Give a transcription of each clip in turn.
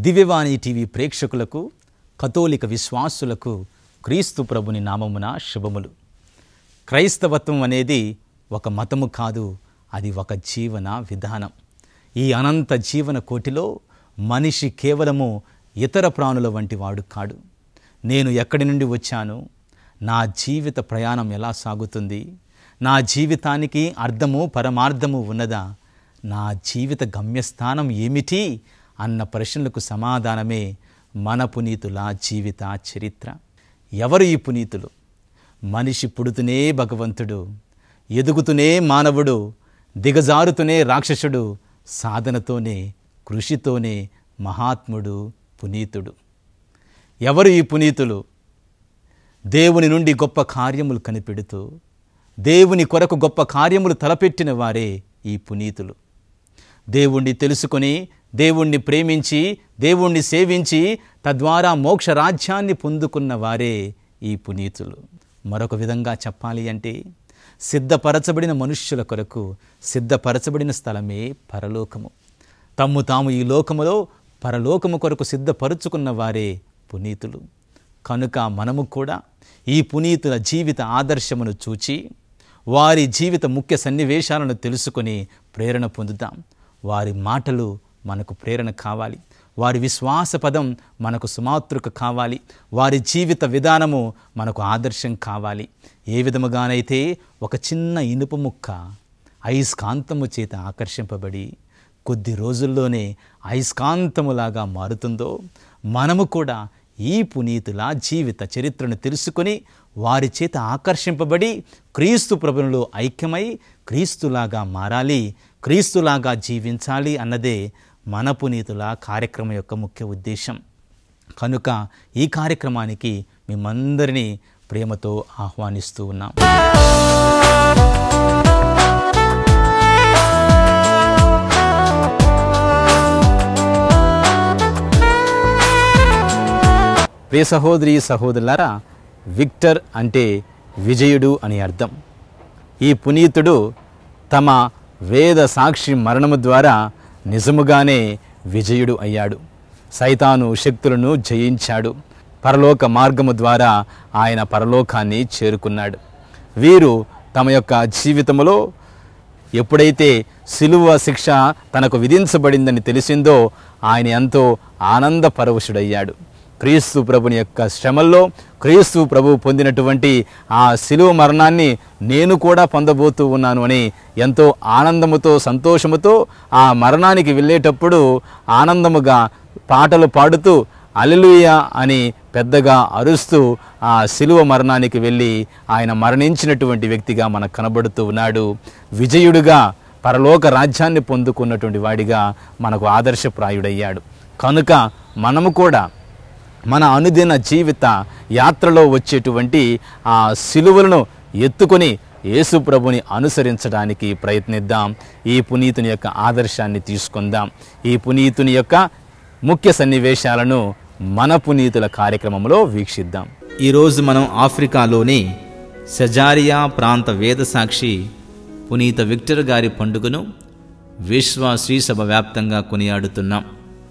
దివ్యవాణి TV ప్రేక్షకులకు కథోలిక విశ్వాసులకు క్రీస్తు ప్రభుని నామమున శుభములు క్రైస్తవత్వం అనేది ఒక మతము కాదు అది ఒక జీవన విధానం ఈ అనంత జీవన కోటిలో మనిషి కేవలము ఇతర ప్రాణుల వంటి వాడు కాడు నేను ఎక్కడి నుండి వచ్చాను నా జీవిత ప్రయాణం ఎలా సాగుతుంది నా జీవితానికి అర్థము పరమార్థము ఉన్నదా నా జీవిత గమ్యస్థానం ఏమిటి అన్న ప్రశ్నలకు సమాధానమే మన పునీతుల జీవిత చరిత్ర ఎవరు ఈ పునీతులు మనిషి పుడుతూనే భగవంతుడు ఎదుగుతూనే మానవుడు దిగజారుతూనే రాక్షసుడు సాధనతోనే కృషితోనే మహాత్ముడు పునీతుడు ఎవరు ఈ పునీతులు దేవుని నుండి గొప్ప కార్యములు కనిపెడుతూ దేవుని కొరకు గొప్ప కార్యములు తలపెట్టిన వారే ఈ పునీతులు దేవుణ్ణి తెలుసుకొని దేవుణ్ణి ప్రేమించి దేవుణ్ణి సేవించి తద్వారా మోక్ష రాజ్యాన్ని పొందుకున్న వారే ఈ పునీతులు మరొక విధంగా చెప్పాలి అంటే సిద్ధపరచబడిన మనుష్యుల కొరకు సిద్ధపరచబడిన స్థలమే పరలోకము తమ్ము తాము ఈ లోకములో పరలోకము కొరకు సిద్ధపరుచుకున్న వారే పునీతులు కనుక మనము కూడా ఈ పునీతుల జీవిత ఆదర్శమును చూచి వారి జీవిత ముఖ్య సన్నివేశాలను తెలుసుకొని ప్రేరణ పొందుతాం వారి మాటలు మనకు ప్రేరణ కావాలి వారి విశ్వాస పదం మనకు సుమాతృక కావాలి వారి జీవిత విధానము మనకు ఆదర్శం కావాలి ఏ విధముగానైతే ఒక చిన్న ఇనుప ముక్క అయస్కాంతము చేత ఆకర్షింపబడి కొద్ది రోజుల్లోనే అయస్కాంతములాగా మారుతుందో మనము కూడా ఈ పునీతుల జీవిత చరిత్రను తెలుసుకొని వారి చేత ఆకర్షింపబడి క్రీస్తు ప్రభునులో ఐక్యమై క్రీస్తులాగా మారాలి క్రీస్తులాగా జీవించాలి అన్నదే మన పునీతుల కార్యక్రమం యొక్క ముఖ్య ఉద్దేశం కనుక ఈ కార్యక్రమానికి మేమందరినీ ప్రేమతో ఆహ్వానిస్తూ ఉన్నాం ప్రియ సహోదరి సహోదరులారా విక్టర్ అంటే విజయుడు అని అర్థం ఈ పునీతుడు తమ వేద సాక్షి మరణము ద్వారా నిజముగానే విజయుడు అయ్యాడు సైతాను శక్తులను జయించాడు పరలోక మార్గము ద్వారా ఆయన పరలోకాన్ని చేరుకున్నాడు వీరు తమ యొక్క జీవితంలో ఎప్పుడైతే సిలువ శిక్ష తనకు విధించబడిందని తెలిసిందో ఆయన ఎంతో ఆనంద పరవశుడయ్యాడు క్రీస్తు ప్రభుని యొక్క శ్రమల్లో క్రీస్తు ప్రభు పొందినటువంటి ఆ సిలువ మరణాన్ని నేను కూడా పొందబోతూ ఉన్నాను అని ఎంతో ఆనందముతో సంతోషముతో ఆ మరణానికి వెళ్ళేటప్పుడు ఆనందముగా పాటలు పాడుతూ అలెలుయ అని పెద్దగా అరుస్తూ ఆ సిలువ మరణానికి వెళ్ళి ఆయన మరణించినటువంటి వ్యక్తిగా మనకు కనబడుతూ ఉన్నాడు విజయుడుగా పరలోక రాజ్యాన్ని పొందుకున్నటువంటి వాడిగా మనకు ఆదర్శప్రాయుడయ్యాడు కనుక మనము కూడా మన అనుదిన జీవిత యాత్రలో వచ్చేటువంటి ఆ సిలువలను ఎత్తుకొని యేసు ప్రభుని అనుసరించడానికి ప్రయత్నిద్దాం ఈ పునీతుని యొక్క ఆదర్శాన్ని తీసుకుందాం ఈ పునీతుని యొక్క ముఖ్య సన్నివేశాలను మన పునీతుల కార్యక్రమంలో వీక్షిద్దాం ఈరోజు మనం ఆఫ్రికాలోని సెజారియా ప్రాంత వేదసాక్షి పునీత విక్టర్ గారి పండుగను విశ్వ శ్రీసభ వ్యాప్తంగా కొనియాడుతున్నాం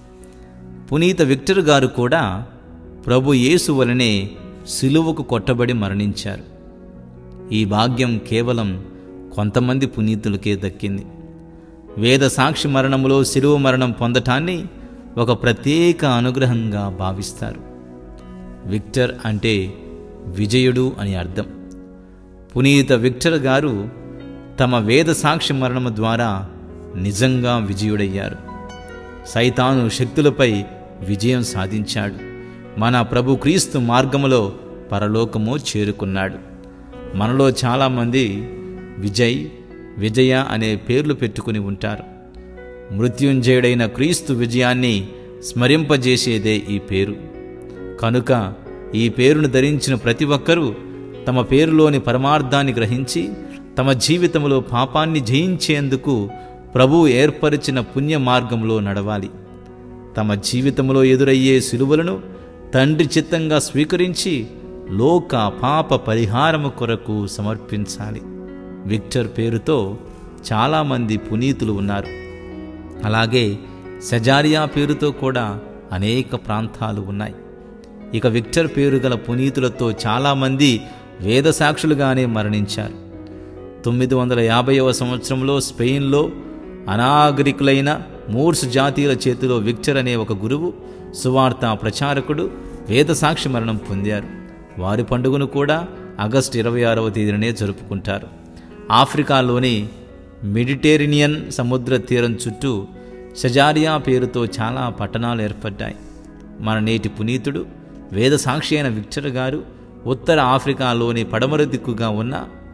పునీత విక్టర్ గారు కూడా ప్రభు యేసు వలనే సిలువకు కొట్టబడి మరణించారు ఈ భాగ్యం కేవలం కొంతమంది పునీతులకే దక్కింది వేద సాక్షి మరణములో శిలువ మరణం పొందటాన్ని ఒక ప్రత్యేక అనుగ్రహంగా భావిస్తారు విక్టర్ అంటే విజయుడు అని అర్థం పునీత విక్టర్ గారు తమ వేద సాక్షి మరణము ద్వారా నిజంగా విజయుడయ్యారు సైతాను శక్తులపై విజయం సాధించాడు మన ప్రభు క్రీస్తు మార్గములో పరలోకము చేరుకున్నాడు మనలో చాలామంది విజయ్ విజయ అనే పేర్లు పెట్టుకుని ఉంటారు మృత్యుంజయుడైన క్రీస్తు విజయాన్ని స్మరింపజేసేదే ఈ పేరు కనుక ఈ పేరును ధరించిన ప్రతి ఒక్కరూ తమ పేరులోని పరమార్థాన్ని గ్రహించి తమ జీవితంలో పాపాన్ని జయించేందుకు ప్రభు ఏర్పరిచిన పుణ్య మార్గంలో నడవాలి తమ జీవితంలో ఎదురయ్యే సిలువలను తండ్రి చిత్తంగా స్వీకరించి లోక పాప పరిహారము కొరకు సమర్పించాలి విక్టర్ పేరుతో చాలామంది పునీతులు ఉన్నారు అలాగే సజారియా పేరుతో కూడా అనేక ప్రాంతాలు ఉన్నాయి ఇక విక్టర్ పేరు గల పునీతులతో చాలామంది వేద సాక్షులుగానే మరణించారు తొమ్మిది వందల యాభైవ సంవత్సరంలో స్పెయిన్లో అనాగరికులైన మూర్స్ జాతీయుల చేతిలో విక్టర్ అనే ఒక గురువు సువార్త ప్రచారకుడు వేద సాక్షి మరణం పొందారు వారి పండుగను కూడా ఆగస్టు ఇరవై ఆరవ తేదీనే జరుపుకుంటారు ఆఫ్రికాలోని మెడిటేరియనియన్ సముద్ర తీరం చుట్టూ షజారియా పేరుతో చాలా పట్టణాలు ఏర్పడ్డాయి మన నేటి పునీతుడు వేద సాక్షి అయిన విక్టర్ గారు ఉత్తర ఆఫ్రికాలోని పడమర దిక్కుగా ఉన్న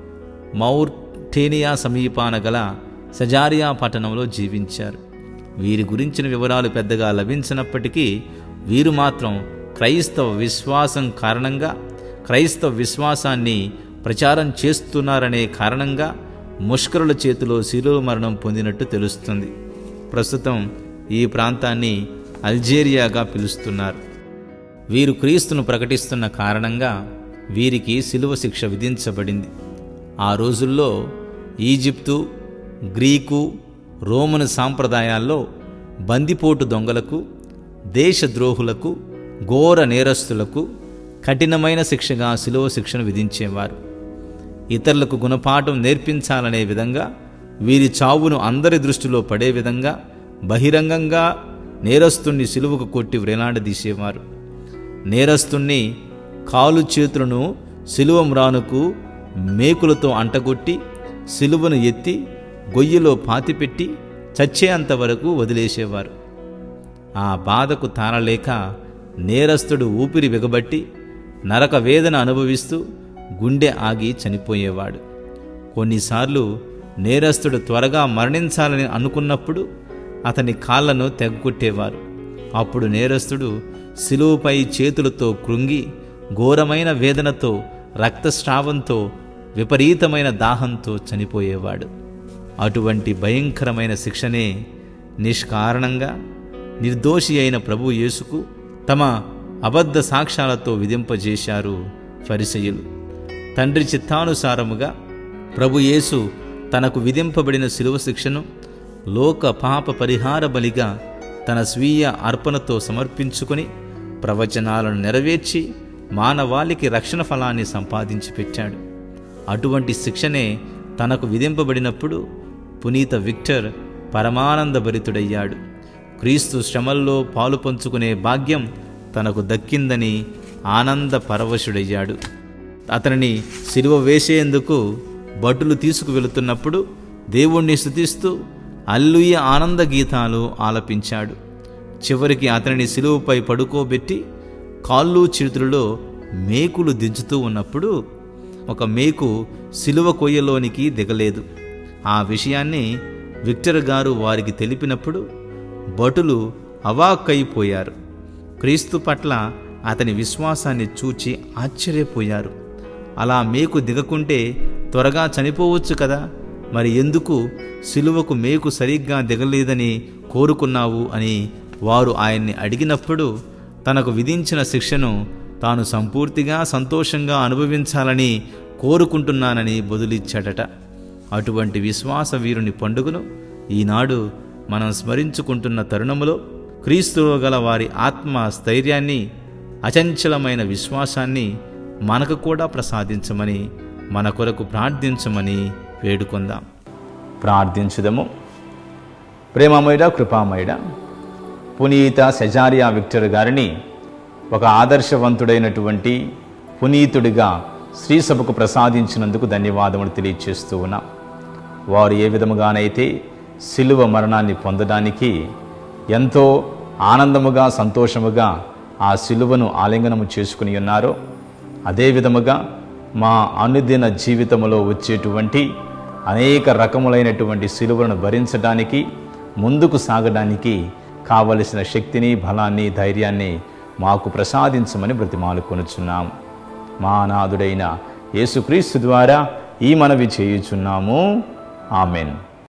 మౌర్టేనియా సమీపాన గల సజారియా పట్టణంలో జీవించారు వీరి గురించిన వివరాలు పెద్దగా లభించినప్పటికీ వీరు మాత్రం క్రైస్తవ విశ్వాసం కారణంగా క్రైస్తవ విశ్వాసాన్ని ప్రచారం చేస్తున్నారనే కారణంగా ముష్కరుల చేతిలో శిలువ మరణం పొందినట్టు తెలుస్తుంది ప్రస్తుతం ఈ ప్రాంతాన్ని అల్జేరియాగా పిలుస్తున్నారు వీరు క్రీస్తును ప్రకటిస్తున్న కారణంగా వీరికి శిలువ శిక్ష విధించబడింది ఆ రోజుల్లో ఈజిప్టు గ్రీకు రోమను సాంప్రదాయాల్లో బందిపోటు దొంగలకు దేశద్రోహులకు ఘోర నేరస్తులకు కఠినమైన శిక్షగా శిలువ శిక్షను విధించేవారు ఇతరులకు గుణపాఠం నేర్పించాలనే విధంగా వీరి చావును అందరి దృష్టిలో పడే విధంగా బహిరంగంగా నేరస్తుణ్ణి సిలువకు కొట్టి వ్రేలాడదీసేవారు నేరస్తుణ్ణి కాలు చేతులను సిలువ మ్రానుకు మేకులతో అంటగొట్టి సిలువను ఎత్తి గొయ్యిలో పాతిపెట్టి చచ్చేంత వరకు వదిలేసేవారు ఆ బాధకు తారలేక నేరస్తుడు ఊపిరి బిగబట్టి నరక వేదన అనుభవిస్తూ గుండె ఆగి చనిపోయేవాడు కొన్నిసార్లు నేరస్తుడు త్వరగా మరణించాలని అనుకున్నప్పుడు అతని కాళ్లను తెగ్గొట్టేవారు అప్పుడు నేరస్తుడు శిలువపై చేతులతో కృంగి ఘోరమైన వేదనతో రక్తస్రావంతో విపరీతమైన దాహంతో చనిపోయేవాడు అటువంటి భయంకరమైన శిక్షనే నిష్కారణంగా నిర్దోషి అయిన ప్రభు యేసుకు తమ అబద్ధ సాక్ష్యాలతో విధింపజేశారు ఫరిసయులు తండ్రి చిత్తానుసారముగా ప్రభు యేసు తనకు విధింపబడిన శిలువ శిక్షను లోక పాప పరిహార బలిగా తన స్వీయ అర్పణతో సమర్పించుకొని ప్రవచనాలను నెరవేర్చి మానవాళికి రక్షణ ఫలాన్ని సంపాదించి పెట్టాడు అటువంటి శిక్షనే తనకు విధింపబడినప్పుడు పునీత విక్టర్ పరమానందభరితుడయ్యాడు క్రీస్తు శ్రమల్లో పాలు పంచుకునే భాగ్యం తనకు దక్కిందని ఆనంద పరవశుడయ్యాడు అతనిని సిలువ వేసేందుకు భటులు తీసుకువెళుతున్నప్పుడు దేవుణ్ణి స్థుతిస్తూ అల్లుయ్య ఆనంద గీతాలు ఆలపించాడు చివరికి అతనిని సిలువపై పడుకోబెట్టి కాళ్ళు చేతులలో మేకులు దించుతూ ఉన్నప్పుడు ఒక మేకు సిలువ కొయ్యలోనికి దిగలేదు ఆ విషయాన్ని విక్టర్ గారు వారికి తెలిపినప్పుడు భటులు అవాక్కైపోయారు క్రీస్తు పట్ల అతని విశ్వాసాన్ని చూచి ఆశ్చర్యపోయారు అలా మేకు దిగకుంటే త్వరగా చనిపోవచ్చు కదా మరి ఎందుకు సిలువకు మేకు సరిగ్గా దిగలేదని కోరుకున్నావు అని వారు ఆయన్ని అడిగినప్పుడు తనకు విధించిన శిక్షను తాను సంపూర్తిగా సంతోషంగా అనుభవించాలని కోరుకుంటున్నానని బదులిచ్చాడట అటువంటి విశ్వాస వీరుని పండుగను ఈనాడు మనం స్మరించుకుంటున్న తరుణములో క్రీస్తులో గల వారి ఆత్మ స్థైర్యాన్ని అచంచలమైన విశ్వాసాన్ని మనకు కూడా ప్రసాదించమని మన కొరకు ప్రార్థించమని వేడుకొందాం ప్రార్థించుదము ప్రేమమయుడ కృపామయుడ పునీత సెజారియా విక్టర్ గారిని ఒక ఆదర్శవంతుడైనటువంటి పునీతుడిగా శ్రీసభకు ప్రసాదించినందుకు ధన్యవాదములు తెలియచేస్తూ ఉన్నాం వారు ఏ విధముగానైతే శిలువ మరణాన్ని పొందడానికి ఎంతో ఆనందముగా సంతోషముగా ఆ శిలువను ఆలింగనము చేసుకుని ఉన్నారో అదే విధముగా మా అనుదిన జీవితంలో వచ్చేటువంటి అనేక రకములైనటువంటి శిలువలను భరించడానికి ముందుకు సాగడానికి కావలసిన శక్తిని బలాన్ని ధైర్యాన్ని మాకు ప్రసాదించమని బ్రతిమాలు కొనుచున్నాం మా నాథుడైన యేసుక్రీస్తు ద్వారా ఈ మనవి చేయుచున్నాము ఆమెన్